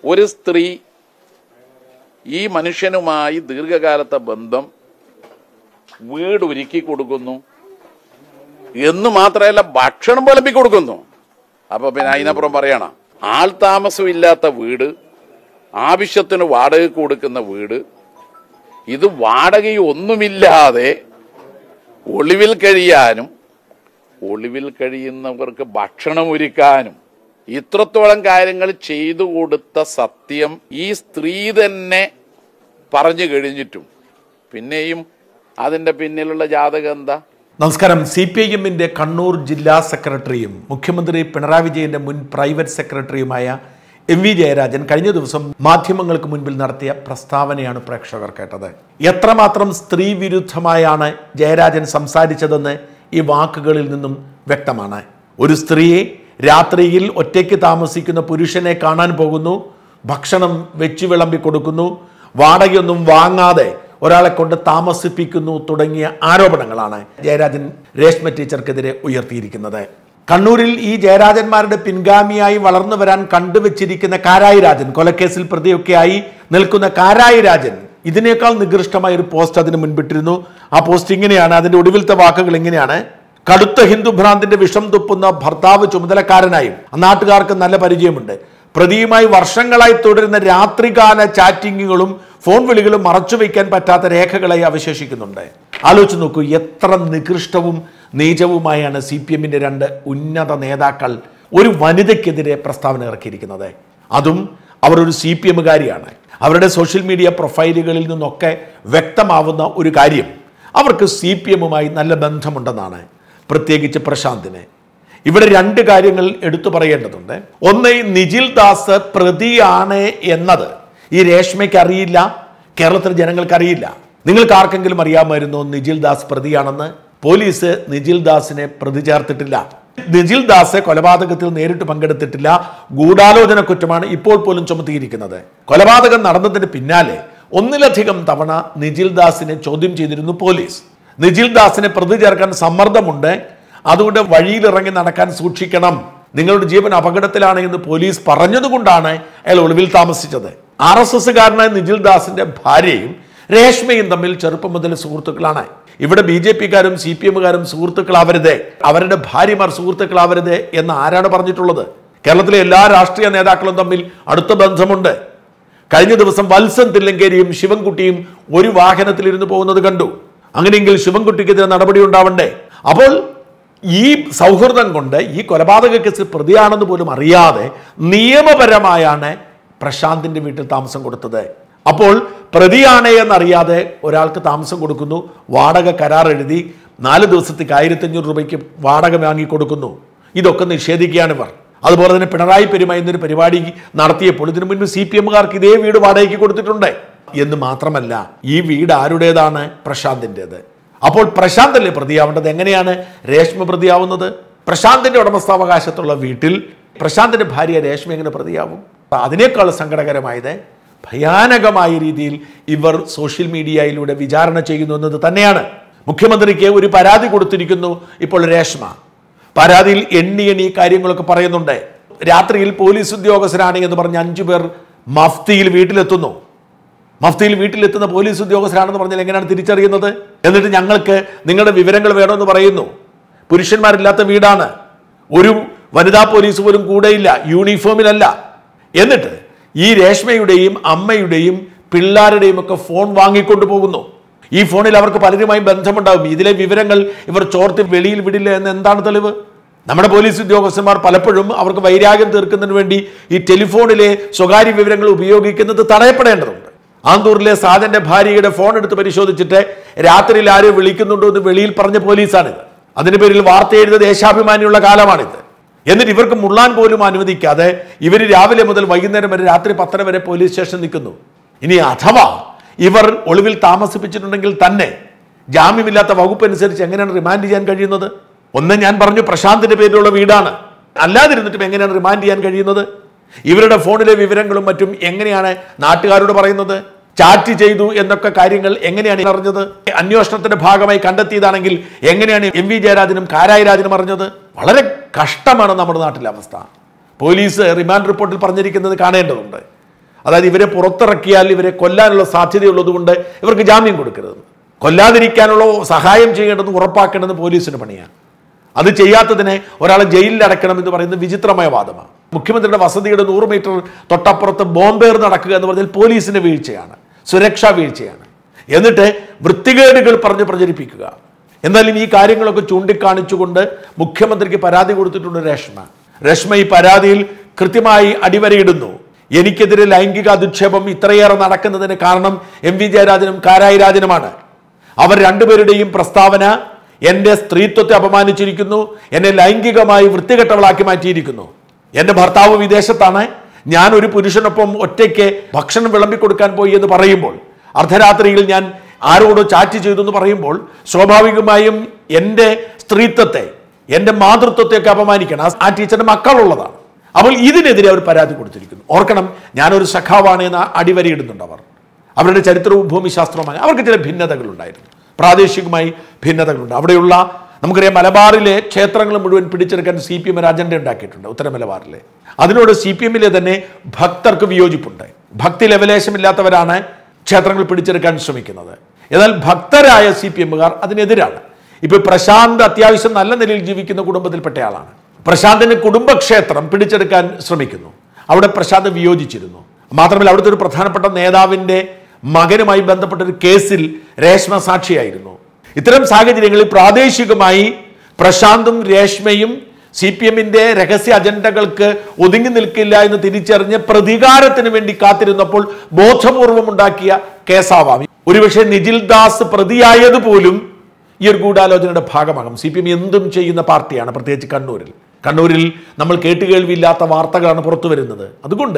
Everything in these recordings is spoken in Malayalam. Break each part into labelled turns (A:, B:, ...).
A: ഒരു സ്ത്രീ ഈ മനുഷ്യനുമായി ദീർഘകാലത്തെ ബന്ധം വീട് ഒരുക്കി കൊടുക്കുന്നു എന്ന് മാത്രമല്ല ഭക്ഷണം വിളമ്പി കൊടുക്കുന്നു അപ്പൊ പിന്നെ അതിനപ്പുറം പറയണ ആൾ താമസമില്ലാത്ത വീട് ആവശ്യത്തിന് വാടകയ്ക്ക് കൊടുക്കുന്ന വീട് ഇത് വാടകയൊന്നുമില്ലാതെ ഒളിവിൽ കഴിയാനും ഒളിവിൽ കഴിയുന്നവർക്ക് ഭക്ഷണം ഒരുക്കാനും ഇത്രത്തോളം കാര്യങ്ങൾ ചെയ്തു കൊടുത്ത സത്യം ഈ സ്ത്രീ തന്നെ പറഞ്ഞു കഴിഞ്ഞിട്ടും പിന്നെയും അതിന്റെ പിന്നിലുള്ള ജാതകം എന്താ
B: നമസ്കാരം സി പി ഐ എമ്മിൻ്റെ കണ്ണൂർ ജില്ലാ സെക്രട്ടറിയും മുഖ്യമന്ത്രി പിണറായി വിജയന്റെ മുൻ പ്രൈവറ്റ് സെക്രട്ടറിയുമായ എം വി ജയരാജൻ കഴിഞ്ഞ ദിവസം മാധ്യമങ്ങൾക്ക് മുൻപിൽ നടത്തിയ പ്രസ്താവനയാണ് പ്രേക്ഷകർ കേട്ടത് എത്രമാത്രം സ്ത്രീ വിരുദ്ധമായാണ് ജയരാജൻ സംസാരിച്ചതെന്ന് ഈ വാക്കുകളിൽ നിന്നും വ്യക്തമാണ് ഒരു സ്ത്രീയെ രാത്രിയിൽ ഒറ്റയ്ക്ക് താമസിക്കുന്ന പുരുഷനെ കാണാൻ പോകുന്നു ഭക്ഷണം വെച്ചു വിളമ്പി കൊടുക്കുന്നു വാടകയൊന്നും വാങ്ങാതെ ഒരാളെ കൊണ്ട് താമസിപ്പിക്കുന്നു തുടങ്ങിയ ആരോപണങ്ങളാണ് ജയരാജൻ രേഷ്മ ടീച്ചർക്കെതിരെ ഉയർത്തിയിരിക്കുന്നത് കണ്ണൂരിൽ ഈ ജയരാജന്മാരുടെ പിൻഗാമിയായി വളർന്നു വരാൻ കണ്ടുവച്ചിരിക്കുന്ന കാരായി രാജൻ കൊലക്കേസിൽ പ്രതിയൊക്കെയായി നിൽക്കുന്ന കാരായി രാജൻ ഇതിനേക്കാൾ നികൃഷ്ടമായ ഒരു പോസ്റ്റ് അതിന് മുൻപിട്ടിരുന്നു ആ പോസ്റ്റ് ഇങ്ങനെയാണ് അതിന്റെ ഒടുവിലത്തെ വാക്കുകൾ ഇങ്ങനെയാണ് കടുത്ത ഹിന്ദു ഭ്രാന്തിന്റെ വിഷം തുപ്പുന്ന ഭർത്താവ് ചുമതലക്കാരനായും ആ നാട്ടുകാർക്ക് നല്ല പരിചയമുണ്ട് പ്രതിയുമായി വർഷങ്ങളായി തുടരുന്ന രാത്രികാല ചാറ്റിങ്ങുകളും ഫോൺ വിളികളും മറച്ചുവെക്കാൻ പറ്റാത്ത രേഖകളായി അവശേഷിക്കുന്നുണ്ട് ആലോചിച്ച് നോക്കൂ എത്ര നികൃഷ്ടവും നീചവുമായാണ് സി പി എമ്മിന്റെ രണ്ട് ഉന്നത നേതാക്കൾ ഒരു വനിതയ്ക്കെതിരെ പ്രസ്താവന ഇറക്കിയിരിക്കുന്നത് അതും അവർ ഒരു സി പി എമ്മുകാരിയാണ് അവരുടെ സോഷ്യൽ മീഡിയ പ്രൊഫൈലുകളിൽ നിന്നൊക്കെ വ്യക്തമാവുന്ന ഒരു കാര്യം അവർക്ക് സി പി എമ്മുമായി നല്ല ബന്ധമുണ്ടെന്നാണ് പ്രത്യേകിച്ച് പ്രശാന്തിന് ഇവിടെ രണ്ട് കാര്യങ്ങൾ എടുത്തു പറയേണ്ടതുണ്ട് ഒന്ന് ഈ നിജിൽ ദാസ് പ്രതിയാണ് എന്നത് ഈ രേഷ്മയ്ക്ക് അറിയില്ല കേരളത്തിലെ ജനങ്ങൾക്ക് അറിയില്ല നിങ്ങൾക്ക് ആർക്കെങ്കിലും അറിയാമായിരുന്നോ നിജിൽ ദാസ് പ്രതിയാണെന്ന് പോലീസ് നിജിൽ ദാസിനെ പ്രതി ചേർത്തിട്ടില്ല നിജിൽ ദാസ് കൊലപാതകത്തിൽ നേരിട്ട് പങ്കെടുത്തിട്ടില്ല ഗൂഢാലോചന കുറ്റമാണ് ഇപ്പോൾ പോലും ചുമത്തിയിരിക്കുന്നത് കൊലപാതകം നടന്നതിന് പിന്നാലെ ഒന്നിലധികം തവണ നിജിൽ ദാസിനെ ചോദ്യം ചെയ്തിരുന്നു പോലീസ് നിജിൽ ദാസിനെ പ്രതി ചേർക്കാൻ സമ്മർദ്ദമുണ്ട് അതുകൊണ്ട് വഴിയിലിറങ്ങി നടക്കാൻ സൂക്ഷിക്കണം നിങ്ങളുടെ ജീവൻ അപകടത്തിലാണ് എന്ന് പോലീസ് പറഞ്ഞതുകൊണ്ടാണ് അയാൾ ഒളിവിൽ താമസിച്ചത് ആർ എസ് എസ്സുകാരനായ നിജിൽ ദാസിന്റെ ഭാര്യയും രേഷ്മയും തമ്മിൽ ചെറുപ്പം മുതൽ സുഹൃത്തുക്കളാണ് ഇവിടെ ബി ജെ പിക്കാരും സി പി എമ്മുകാരും സുഹൃത്തുക്കളാവരുത് അവരുടെ ഭാര്യമാർ സുഹൃത്തുക്കളാവരുത് എന്ന് ആരാണ് പറഞ്ഞിട്ടുള്ളത് കേരളത്തിലെ എല്ലാ രാഷ്ട്രീയ നേതാക്കളും തമ്മിൽ അടുത്ത ബന്ധമുണ്ട് കഴിഞ്ഞ ദിവസം വത്സൻ തില്ലങ്കേരിയും ശിവൻകുട്ടിയും ഒരു വാഹനത്തിലിരുന്ന് പോകുന്നത് കണ്ടു അങ്ങനെയെങ്കിൽ ശിവൻകുട്ടിക്കെതിരെ നടപടി ഉണ്ടാവണ്ടേ അപ്പോൾ ഈ സൗഹൃദം കൊണ്ട് ഈ കൊലപാതക കേസിൽ പ്രതിയാണെന്ന് പോലും അറിയാതെ നിയമപരമായാണ് പ്രശാന്തിന്റെ വീട്ടിൽ താമസം കൊടുത്തത് അപ്പോൾ പ്രതിയാണ് എന്നറിയാതെ ഒരാൾക്ക് താമസം കൊടുക്കുന്നു വാടക കരാർ എഴുതി നാല് ദിവസത്തേക്ക് ആയിരത്തഞ്ഞൂറ് രൂപയ്ക്ക് വാടക വാങ്ങി കൊടുക്കുന്നു ഇതൊക്കെ നിഷേധിക്കുകയാണ് ഇവർ അതുപോലെ തന്നെ പിണറായി പെരുമ എന്നൊരു പരിപാടി നടത്തിയപ്പോൾ ഇതിനു മുൻപ് സി പി എമ്മുകാർക്ക് ഇതേ വീട് വാടകയ്ക്ക് കൊടുത്തിട്ടുണ്ട് എന്ന് മാത്രമല്ല ഈ വീട് ആരുടേതാണ് പ്രശാന്തിൻ്റെത് അപ്പോൾ പ്രശാന്തല്ലേ പ്രതിയാവേണ്ടത് എങ്ങനെയാണ് രേഷ്മ പ്രതിയാവുന്നത് പ്രശാന്തിന്റെ ഉടമസ്ഥാവകാശത്തുള്ള വീട്ടിൽ പ്രശാന്തിന്റെ ഭാര്യ രേഷ്മ എങ്ങനെ പ്രതിയാവും അതിനേക്കാൾ സങ്കടകരമായത് ഭയാനകമായ രീതിയിൽ ഇവർ സോഷ്യൽ മീഡിയയിലൂടെ വിചാരണ ചെയ്യുന്നു എന്നത് തന്നെയാണ് മുഖ്യമന്ത്രിക്ക് ഒരു പരാതി കൊടുത്തിരിക്കുന്നു ഇപ്പോൾ രേഷ്മ പരാതിയിൽ എണ്ണി എണ്ണി കാര്യങ്ങളൊക്കെ പറയുന്നുണ്ട് രാത്രിയിൽ പോലീസ് ഉദ്യോഗസ്ഥരാണ് എന്ന് പറഞ്ഞ് അഞ്ചു പേർ മഫ്തിയിൽ വീട്ടിലെത്തുന്നു മഫ്തിയിൽ വീട്ടിലെത്തുന്ന പോലീസ് ഉദ്യോഗസ്ഥരാണെന്ന് പറഞ്ഞാൽ എങ്ങനെയാണ് തിരിച്ചറിയുന്നത് എന്നിട്ട് ഞങ്ങൾക്ക് നിങ്ങളുടെ വിവരങ്ങൾ വേണമെന്ന് പറയുന്നു പുരുഷന്മാരില്ലാത്ത വീടാണ് ഒരു വനിതാ പോലീസ് പോലും കൂടെയില്ല യൂണിഫോമിലല്ല എന്നിട്ട് ഈ രേഷ്മയുടെയും അമ്മയുടെയും പിള്ളാരുടെയും ഒക്കെ ഫോൺ വാങ്ങിക്കൊണ്ടു പോകുന്നു ഈ ഫോണിൽ അവർക്ക് പലരുമായി ബന്ധമുണ്ടാകും ഇതിലെ വിവരങ്ങൾ ഇവർ ചോർത്തി വെളിയിൽ വിടില്ല എന്ന് എന്താണ് തെളിവ് നമ്മുടെ പോലീസ് ഉദ്യോഗസ്ഥന്മാർ പലപ്പോഴും അവർക്ക് വൈരാഗ്യം തീർക്കുന്നതിന് വേണ്ടി ഈ ടെലിഫോണിലെ സ്വകാര്യ വിവരങ്ങൾ ഉപയോഗിക്കുന്നത് തടയപ്പെടേണ്ടതുണ്ട് ആന്തൂറിലെ സാജന്റെ ഭാര്യയുടെ ഫോൺ എടുത്ത് പരിശോധിച്ചിട്ട് രാത്രിയിൽ ആരോ വിളിക്കുന്നുണ്ടോ എന്ന് വെളിയിൽ പറഞ്ഞ പോലീസാണിത് അതിന്റെ പേരിൽ വാർത്ത എഴുത ദേശാഭിമാനിയുള്ള കാലമാണിത് എന്നിട്ട് ഇവർക്ക് മുള്ളാൻ പോലും അനുവദിക്കാതെ ഇവർ രാവിലെ മുതൽ വൈകുന്നേരം വരെ രാത്രി പത്തര വരെ പോലീസ് സ്റ്റേഷൻ നിൽക്കുന്നു ഇനി അഥവാ ഇവർ ഒളിവിൽ താമസിപ്പിച്ചിട്ടുണ്ടെങ്കിൽ തന്നെ ജാമ്യമില്ലാത്ത വകുപ്പ് അനുസരിച്ച് എങ്ങനെയാണ് റിമാൻഡ് ചെയ്യാൻ കഴിയുന്നത് ഒന്ന് ഞാൻ പറഞ്ഞു പ്രശാന്തിന്റെ പേരിലുള്ള വീടാണ് അല്ലാതിരുന്നിട്ടും എങ്ങനെയാണ് റിമാൻഡ് ചെയ്യാൻ കഴിയുന്നത് ഇവരുടെ ഫോണിലെ വിവരങ്ങളും മറ്റും എങ്ങനെയാണ് നാട്ടുകാരോട് പറയുന്നത് ചാറ്റ് ചെയ്തു എന്നൊക്കെ കാര്യങ്ങൾ എങ്ങനെയാണ് അറിഞ്ഞത് അന്വേഷണത്തിന്റെ ഭാഗമായി കണ്ടെത്തിയതാണെങ്കിൽ എങ്ങനെയാണ് എം വി ജയരാജനും കാരായി രാജനും അറിഞ്ഞത് വളരെ കഷ്ടമാണ് നമ്മുടെ നാട്ടിലെ അവസ്ഥ പോലീസ് റിമാൻഡ് റിപ്പോർട്ടിൽ പറഞ്ഞിരിക്കുന്നത് കാണേണ്ടതുണ്ട് അതായത് ഇവരെ പുറത്തിറക്കിയാൽ ഇവരെ കൊല്ലാനുള്ള സാധ്യതയുള്ളതുകൊണ്ട് ഇവർക്ക് ജാമ്യം കൊടുക്കരുത് കൊല്ലാതിരിക്കാനുള്ള സഹായം ചെയ്യേണ്ടത് ഉറപ്പാക്കേണ്ടത് പോലീസിന് പണിയാണ് അത് ചെയ്യാത്തതിനെ ഒരാളെ ജയിലിൽ അടക്കണം എന്ന് പറയുന്നത് വിചിത്രമായ വാദമാണ് മുഖ്യമന്ത്രിയുടെ വസതിയുടെ നൂറ് മീറ്റർ തൊട്ടപ്പുറത്ത് ബോംബേർ നടക്കുക എന്ന് പറഞ്ഞാൽ പോലീസിന്റെ വീഴ്ചയാണ് സുരക്ഷാ വീഴ്ചയാണ് എന്നിട്ട് വൃത്തികേടുകൾ പറഞ്ഞ് പ്രചരിപ്പിക്കുക എന്നാലും ഈ കാര്യങ്ങളൊക്കെ ചൂണ്ടിക്കാണിച്ചുകൊണ്ട് മുഖ്യമന്ത്രിക്ക് പരാതി കൊടുത്തിട്ടുണ്ട് രേഷ്മ രേഷ്മ ഈ പരാതിയിൽ കൃത്യമായി അടിവരയിടുന്നു എനിക്കെതിരെ ലൈംഗിക അധിക്ഷേപം ഇത്രയേറെ നടക്കുന്നതിന് കാരണം എം വി ജയരാജനും കാരായി രാജനുമാണ് അവർ രണ്ടുപേരുടെയും പ്രസ്താവന എന്റെ സ്ത്രീത്വത്തെ അപമാനിച്ചിരിക്കുന്നു എന്നെ ലൈംഗികമായി വൃത്തികെട്ടവളാക്കി മാറ്റിയിരിക്കുന്നു എന്റെ ഭർത്താവ് വിദേശത്താണ് ഞാൻ ഒരു പുരുഷനൊപ്പം ഒറ്റയ്ക്ക് ഭക്ഷണം വിളമ്പിക്കൊടുക്കാൻ പോയി എന്ന് പറയുമ്പോൾ അർദ്ധരാത്രിയിൽ ഞാൻ ആരോടോ ചാറ്റ് ചെയ്തു എന്ന് പറയുമ്പോൾ സ്വാഭാവികമായും എൻ്റെ സ്ത്രീത്വത്തെ എൻ്റെ മാതൃത്വത്തെയൊക്കെ അപമാനിക്കണം ആ- ആ ടീച്ചറിന്റെ മക്കളുള്ളതാണ് അപ്പോൾ ഇതിനെതിരെ അവർ പരാതി കൊടുത്തിരിക്കുന്നു ഓർക്കണം ഞാനൊരു സഖാവാണ് എന്ന് അടിവരയിടുന്നുണ്ട് അവർ അവരുടെ ചരിത്രവും ഭൂമിശാസ്ത്രവുമായി അവർക്ക് ചില ഭിന്നതകളുണ്ടായിരുന്നു പ്രാദേശികമായി ഭിന്നതകളുണ്ട് അവിടെയുള്ള നമുക്കറിയാം മലബാറിലെ ക്ഷേത്രങ്ങൾ മുഴുവൻ പിടിച്ചെടുക്കാൻ സി പി എം ഒരു അജണ്ട ഉണ്ടാക്കിയിട്ടുണ്ട് ഉത്തര മലബാറിലെ അതിനോട് സി പി എമ്മിലെ തന്നെ ഭക്തർക്ക് വിയോജിപ്പുണ്ട് ഭക്തി ലവലേശമില്ലാത്തവരാണ് ക്ഷേത്രങ്ങൾ പിടിച്ചെടുക്കാൻ ശ്രമിക്കുന്നത് എന്നാൽ ഭക്തരായ സി പി എമ്മുകാർ അതിനെതിരാണ് ഇപ്പൊ പ്രശാന്ത് അത്യാവശ്യം നല്ല നിലയിൽ ജീവിക്കുന്ന കുടുംബത്തിൽപ്പെട്ട ആളാണ് പ്രശാന്തിന് കുടുംബക്ഷേത്രം പിടിച്ചെടുക്കാൻ ശ്രമിക്കുന്നു അവിടെ പ്രശാന്ത് വിയോജിച്ചിരുന്നു മാത്രമല്ല അവിടുത്തെ ഒരു പ്രധാനപ്പെട്ട നേതാവിന്റെ മകനുമായി ബന്ധപ്പെട്ട ഒരു കേസിൽ രേഷ്മ സാക്ഷിയായിരുന്നു ഇത്തരം സാഹചര്യങ്ങളിൽ പ്രാദേശികമായി പ്രശാന്തും രേഷ്മയും സി പി എമ്മിന്റെ രഹസ്യ അജണ്ടകൾക്ക് ഒതുങ്ങി നിൽക്കില്ല എന്ന് തിരിച്ചറിഞ്ഞ് പ്രതികാരത്തിന് വേണ്ടി കാത്തിരുന്നപ്പോൾ ബോധപൂർവം ഉണ്ടാക്കിയ കേസാവാം ഒരുപക്ഷെ നിജിൽ ദാസ് പ്രതിയായത് പോലും ഈ ഒരു ഗൂഢാലോചനയുടെ ഭാഗമാകും സി പി എം എന്തും ചെയ്യുന്ന പാർട്ടിയാണ് പ്രത്യേകിച്ച് കണ്ണൂരിൽ കണ്ണൂരിൽ നമ്മൾ കേട്ടുകേൾവിയില്ലാത്ത വാർത്തകളാണ് പുറത്തു വരുന്നത് അതുകൊണ്ട്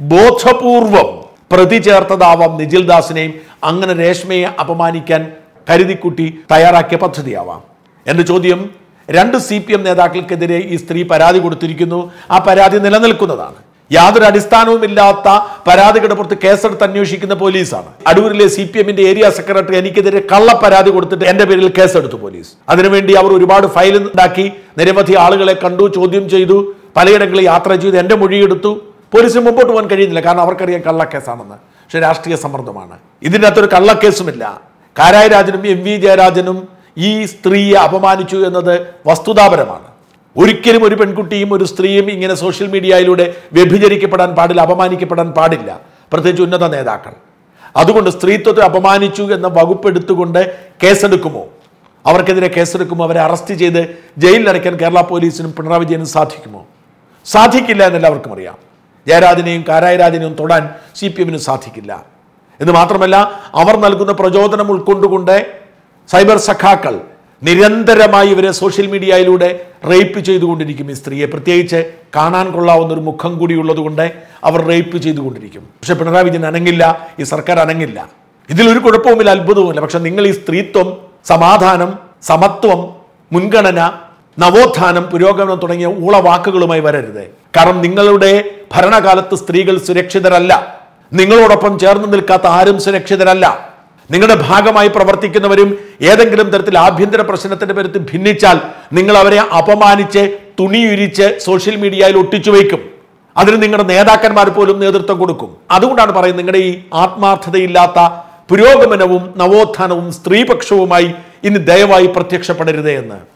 B: ബോധപൂർവം പ്രതി ചേർത്തതാവാം നിജിൽ ദാസിനെയും അങ്ങനെ രേഷ്മയെ അപമാനിക്കാൻ കരുതിക്കുട്ടി തയ്യാറാക്കിയ പദ്ധതിയാവാം എന്റെ ചോദ്യം രണ്ട് സി പി എം നേതാക്കൾക്കെതിരെ ഈ സ്ത്രീ പരാതി കൊടുത്തിരിക്കുന്നു ആ പരാതി നിലനിൽക്കുന്നതാണ് യാതൊരു അടിസ്ഥാനവുമില്ലാത്ത പരാതികളുടെ പുറത്ത് കേസെടുത്ത് അന്വേഷിക്കുന്ന പോലീസാണ് അടൂരിലെ സി പി എമ്മിന്റെ ഏരിയ സെക്രട്ടറി എനിക്കെതിരെ കള്ള പരാതി കൊടുത്തിട്ട് എന്റെ പേരിൽ കേസെടുത്തു പോലീസ് അതിനുവേണ്ടി അവർ ഒരുപാട് ഫയൽ ഉണ്ടാക്കി നിരവധി ആളുകളെ കണ്ടു ചോദ്യം ചെയ്തു പലയിടങ്ങളിൽ യാത്ര ചെയ്തു എന്റെ മൊഴിയെടുത്തു പോലീസിന് മുമ്പോട്ട് പോകാൻ കഴിയുന്നില്ല കാരണം അവർക്കറിയാം കള്ളക്കേസാണെന്ന് പക്ഷെ രാഷ്ട്രീയ സമ്മർദ്ദമാണ് ഇതിൻ്റെ അകത്തൊരു കള്ളക്കേസുമില്ല കാരായ രാജനും എം വി ജയരാജനും ഈ സ്ത്രീയെ അപമാനിച്ചു എന്നത് വസ്തുതാപരമാണ് ഒരിക്കലും ഒരു പെൺകുട്ടിയും ഒരു സ്ത്രീയും ഇങ്ങനെ സോഷ്യൽ മീഡിയയിലൂടെ വ്യഭിചരിക്കപ്പെടാൻ പാടില്ല അപമാനിക്കപ്പെടാൻ പാടില്ല പ്രത്യേകിച്ച് ഉന്നത നേതാക്കൾ അതുകൊണ്ട് സ്ത്രീത്വത്തെ അപമാനിച്ചു എന്ന വകുപ്പ് എടുത്തുകൊണ്ട് കേസെടുക്കുമോ അവർക്കെതിരെ കേസെടുക്കുമോ അവരെ അറസ്റ്റ് ചെയ്ത് ജയിലിലടയ്ക്കാൻ കേരള പോലീസിനും പിണറായി വിജയനും സാധിക്കുമോ സാധിക്കില്ല എന്നെല്ലാവർക്കും അറിയാം ജയരാജനെയും കാരായരാജനെയും തൊടാൻ സി പി എമ്മിനും സാധിക്കില്ല എന്ന് മാത്രമല്ല അവർ നൽകുന്ന പ്രചോദനം ഉൾക്കൊണ്ടുകൊണ്ട് സൈബർ സഖാക്കൾ നിരന്തരമായി ഇവരെ സോഷ്യൽ മീഡിയയിലൂടെ റേപ്പ് ചെയ്തുകൊണ്ടിരിക്കും ഈ സ്ത്രീയെ പ്രത്യേകിച്ച് കാണാൻ കൊള്ളാവുന്ന ഒരു മുഖം കൂടി ഉള്ളതുകൊണ്ട് അവർ റേപ്പ് ചെയ്തുകൊണ്ടിരിക്കും പക്ഷെ പിണറായി വിജയൻ അനങ്ങില്ല ഈ സർക്കാർ അനങ്ങില്ല ഇതിലൊരു കുഴപ്പവുമില്ല അത്ഭുതവുമില്ല പക്ഷെ നിങ്ങൾ ഈ സ്ത്രീത്വം സമാധാനം സമത്വം മുൻഗണന നവോത്ഥാനം പുരോഗമനം തുടങ്ങിയ ഊളവാക്കുകളുമായി വരരുത് കാരണം നിങ്ങളുടെ ഭരണകാലത്ത് സ്ത്രീകൾ സുരക്ഷിതരല്ല നിങ്ങളോടൊപ്പം ചേർന്ന് നിൽക്കാത്ത ആരും സുരക്ഷിതരല്ല നിങ്ങളുടെ ഭാഗമായി പ്രവർത്തിക്കുന്നവരും ഏതെങ്കിലും തരത്തിൽ ആഭ്യന്തര പ്രശ്നത്തിന്റെ പേരത്തിൽ ഭിന്നിച്ചാൽ നിങ്ങൾ അവരെ അപമാനിച്ച് തുണിയുരിച്ച് സോഷ്യൽ മീഡിയയിൽ ഒട്ടിച്ചു വയ്ക്കും അതിന് നിങ്ങളുടെ നേതാക്കന്മാർ പോലും നേതൃത്വം കൊടുക്കും അതുകൊണ്ടാണ് പറയുന്നത് നിങ്ങളുടെ ഈ ആത്മാർത്ഥതയില്ലാത്ത പുരോഗമനവും നവോത്ഥാനവും സ്ത്രീപക്ഷവുമായി ഇനി ദയവായി പ്രത്യക്ഷപ്പെടരുതേ എന്ന്